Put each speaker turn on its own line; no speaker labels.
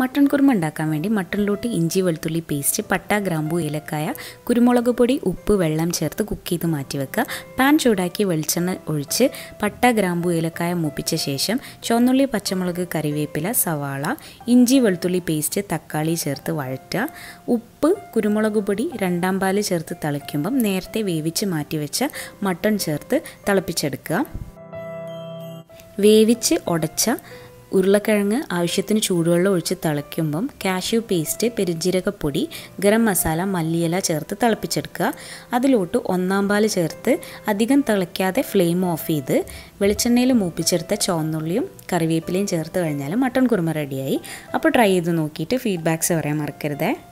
mutton kurma ഉണ്ടാക്കാൻ വേണ്ടി മട്ടണിലോട്ട് ഇഞ്ചി വെളുത്തുള്ളി പേസ്റ്റ് പട്ട ഗ്രാമ്പു ഏലക്കായ കുരുമുളക് പൊടി ഉപ്പ് വെള്ളം ചേർത്ത് കുക്ക് ചെയ്ത് മാറ്റി വെക്കുക പാൻ ചൂടാക്കി വെളിച്ചെണ്ണ ഒഴിച്ച് പട്ട ഗ്രാമ്പു ഏലക്കായ മൂപ്പിച്ച ശേഷം ചുവന്നുള്ളി പച്ചമുളക് കറിവേപ്പില സവാള ഇഞ്ചി വെളുത്തുള്ളി പേസ്റ്റ് തക്കാളി ചേർത്ത് വഴറ്റുക ഉപ്പ് കുരുമുളക് പൊടി രണ്ടാം പാല് ചേർത്ത് തിളയ്ക്കുമ്പം നേരത്തെ വേവിച്ച് മാറ്റി വെച്ച മട്ടൺ ചേർത്ത് തിളപ്പിച്ചെടുക്കുക വേവിച്ച് ഉടച്ച ഉരുളക്കിഴങ്ങ് ആവശ്യത്തിന് ചൂടുവെള്ളം ഒഴിച്ച് തിളയ്ക്കുമ്പം കാഷ്യൂ പേസ്റ്റ് പെരുജീരകപ്പൊടി ഗരം മസാല മല്ലിയില ചേർത്ത് തിളപ്പിച്ചെടുക്കുക അതിലോട്ട് ഒന്നാം പാൽ ചേർത്ത് അധികം തിളയ്ക്കാതെ ഫ്ലെയിം ഓഫ് ചെയ്ത് വെളിച്ചെണ്ണയിൽ മൂപ്പിച്ചെടുത്ത ചുവന്നുള്ളിയും കറിവേപ്പിലയും ചേർത്ത് കഴിഞ്ഞാൽ മട്ടൺ കുറുമ റെഡിയായി അപ്പോൾ ട്രൈ ചെയ്ത് നോക്കിയിട്ട് ഫീഡ്ബാക്ക്സ് പറയാൻ മറക്കരുതേ